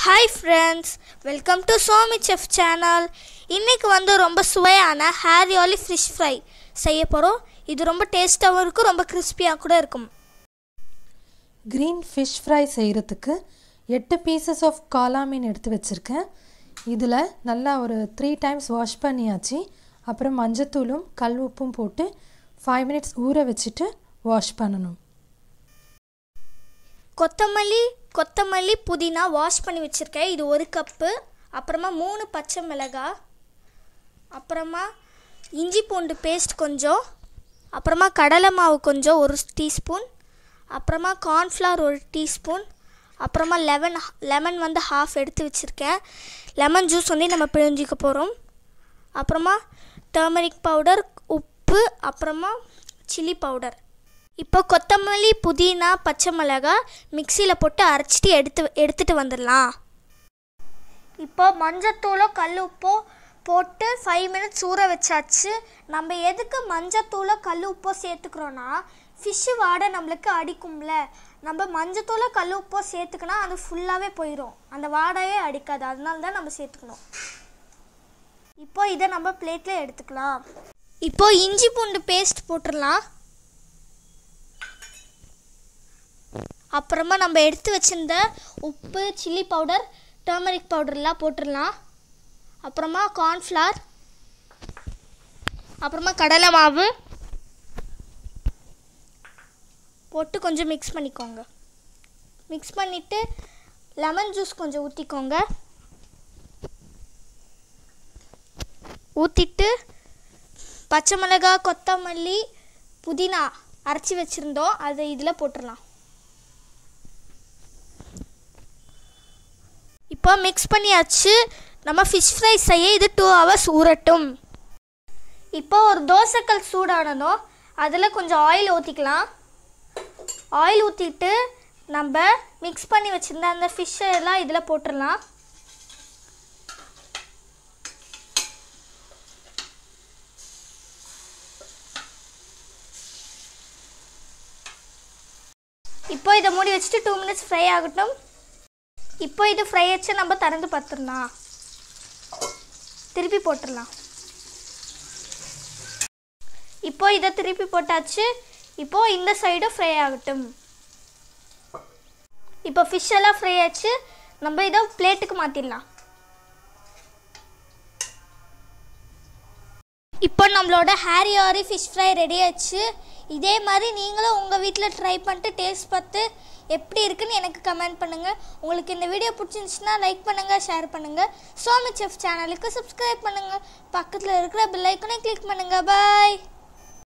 hi friends welcome to Somi chef channel இன்றைக்கி வந்து ரொம்ப சுவையான ஹேர் ஆலி ஃபிஷ் ஃப்ரை செய்ய போகிறோம் இது ரொம்ப டேஸ்ட்டாகவும் இருக்கும் ரொம்ப கிறிஸ்பியாக கூட இருக்கும் க்ரீன் ஃபிஷ் ஃப்ரை செய்கிறதுக்கு எட்டு பீசஸ் ஆஃப் காலா மீன் எடுத்து வச்சுருக்கேன் இதில் நல்லா ஒரு த்ரீ டைம்ஸ் வாஷ் பண்ணியாச்சு அப்புறம் மஞ்சத்தூளும் கல் உப்பும் போட்டு ஃபைவ் மினிட்ஸ் ஊற வச்சுட்டு வாஷ் பண்ணணும் கொத்தமல்லி கொத்தமல்லி புதினா வாஷ் பண்ணி வச்சுருக்கேன் இது ஒரு கப்பு அப்புறமா மூணு பச்சை மிளகாய் அப்புறமா இஞ்சி பூண்டு பேஸ்ட் கொஞ்சம் அப்புறமா கடலை மாவு கொஞ்சம் ஒரு டீஸ்பூன் அப்புறமா கார்ன்ஃப்ளவர் ஒரு டீஸ்பூன் அப்புறமா லெமன் லெமன் வந்து ஹாஃப் எடுத்து வச்சுருக்கேன் லெமன் ஜூஸ் வந்து நம்ம பிழிஞ்சிக்க போகிறோம் அப்புறமா டர்மரிக் பவுடர் உப்பு அப்புறமா சில்லி பவுடர் இப்போ கொத்தமல்லி புதினா பச்சை மிளகாய் மிக்சியில் போட்டு அரைச்சிட்டு எடுத்து எடுத்துகிட்டு வந்துடலாம் இப்போ மஞ்சத்தூளோ கல் உப்போ போட்டு ஃபைவ் மினிட்ஸ் ஊற வச்சாச்சு நம்ம எதுக்கு மஞ்சத்தூளோ கல் உப்போ சேர்த்துக்கிறோன்னா ஃபிஷ்ஷு வாடை நம்மளுக்கு அடிக்கும்ல நம்ம மஞ்சத்தூளோ கல் உப்போ சேர்த்துக்கினா அது ஃபுல்லாகவே போயிடும் அந்த வாடையே அடிக்காது அதனால தான் நம்ம சேர்த்துக்கணும் இப்போ இதை நம்ம பிளேட்டில் எடுத்துக்கலாம் இப்போ இஞ்சி பூண்டு பேஸ்ட் போட்டுடலாம் அப்புறமா நம்ம எடுத்து வச்சிருந்த உப்பு சில்லி பவுடர் டர்மரிக் பவுடர்லாம் போட்டுடலாம் அப்புறமா கார்ன்ஃப்ளவர் அப்புறமா கடலை மாவு போட்டு கொஞ்சம் மிக்ஸ் பண்ணிக்கோங்க மிக்ஸ் பண்ணிவிட்டு லெமன் ஜூஸ் கொஞ்சம் ஊற்றிக்கோங்க ஊற்றிட்டு பச்சை மிளகாய் கொத்தமல்லி புதினா அரைச்சி வச்சுருந்தோம் அதை இதில் போட்டுடலாம் இப்போ மிக்ஸ் பண்ணியாச்சு நம்ம ஃபிஷ் ஃப்ரை செய்ய இது டூ ஹவர்ஸ் ஊறட்டும் இப்போ ஒரு தோசைக்கல் சூடானதும் அதில் கொஞ்சம் ஆயில் ஊற்றிக்கலாம் ஆயில் ஊற்றிட்டு நம்ம மிக்ஸ் பண்ணி வச்சுருந்த அந்த ஃபிஷ்ஷை எல்லாம் இதில் போட்டுடலாம் இப்போ இதை மூடி வச்சுட்டு டூ மினிட்ஸ் ஃப்ரை ஆகட்டும் இப்போ இது ஃப்ரை ஆச்சு நம்ம திறந்து பார்த்துடலாம் திருப்பி போட்டுடலாம் இப்போ இதை திருப்பி போட்டாச்சு இப்போ இந்த சைடும் ஃப்ரை ஆகட்டும் இப்போ ஃபிஷ் எல்லாம் ஃப்ரை ஆச்சு நம்ம இதை பிளேட்டுக்கு மாற்றிடலாம் இப்போ நம்மளோட ஹேரி ஆரி ஃபிஷ் ஃப்ரை ரெடி ஆச்சு இதே மாதிரி நீங்களும் உங்கள் வீட்டில் ட்ரை பண்ணிட்டு டேஸ்ட் பார்த்து எப்படி இருக்குன்னு எனக்கு கமெண்ட் பண்ணுங்கள் உங்களுக்கு இந்த வீடியோ பிடிச்சிருந்துச்சுன்னா லைக் பண்ணுங்கள் ஷேர் பண்ணுங்கள் சோமி செஃப் சேனலுக்கு சப்ஸ்கிரைப் பண்ணுங்கள் பக்கத்தில் இருக்கிற பெல் ஐக்கனை கிளிக் பண்ணுங்கள் பாய்